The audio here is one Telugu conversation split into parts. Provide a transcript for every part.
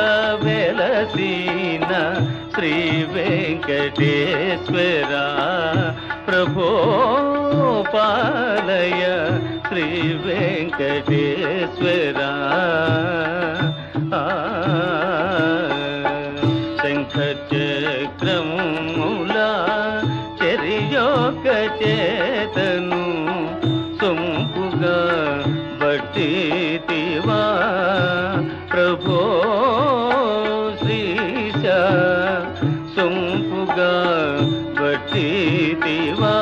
వెలసీన శ్రీ వెంకటేశ్వర ప్రభో పాలయ శ్రీ వెంకటేశ్వర శంఖ చక్రములా చెరియొక చేతను సొంపుగా బట్టితివా ప్రభో శ్రీశ సొంపుగా బట్టితివా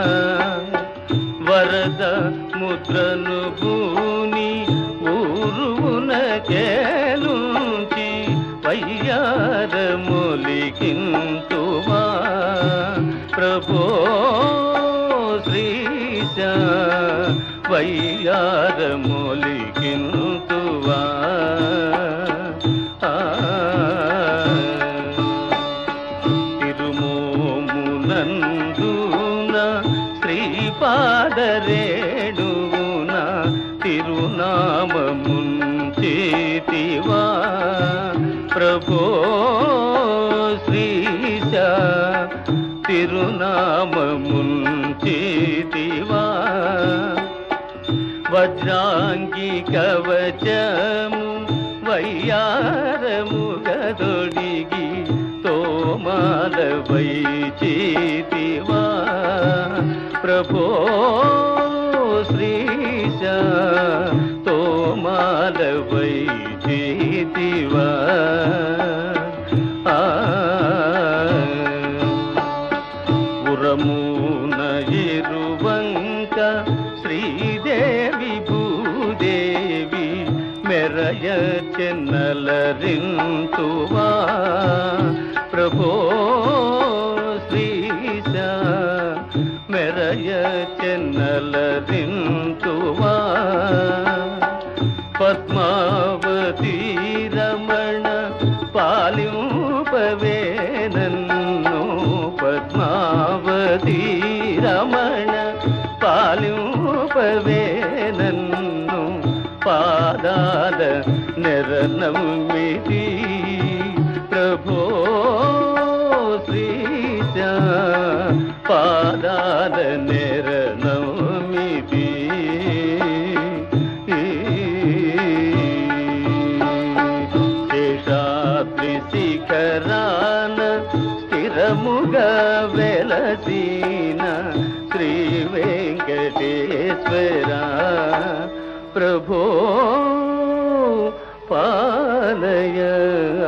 వరద ముద్రను భూని ఊరువున కేలుంచి వయ్యార మొలికింతువా ప్రభో శ్రీశ వయ్యార మొలికింతువా ఆ తిరుమోమునందున శ్రీపాదరేణువున తిరునామముంచేతివా ప్రభో శ్రీశ తిరునామముంచేతివా వజ్రాంగి కవచము వయ్యారము గదొడిగి తోమాల వైచేతివా ప్రభో శ్రీశ తోమాల వైచేతివా ఆ ఉరమున ఇరువంక శ్రీదేవి భూదేవి మెరయ చెన్నలరింతువా ప్రభో శ్రీశ మెరయ చెన్నలరింతువా పద్మావతి రమణ పాలింపవే నన్ను పద్మావతి రమణ పాలింపవే నన్ను పాదాల నెరనమ్మిది ప్రభో శ్రీశ పాదాల నెరనమ్మిది శేషాద్రి శిఖరాన స్థిరముగా వెలసీన శ్రీ వెంకటేశ్వర ప్రభో పాలయ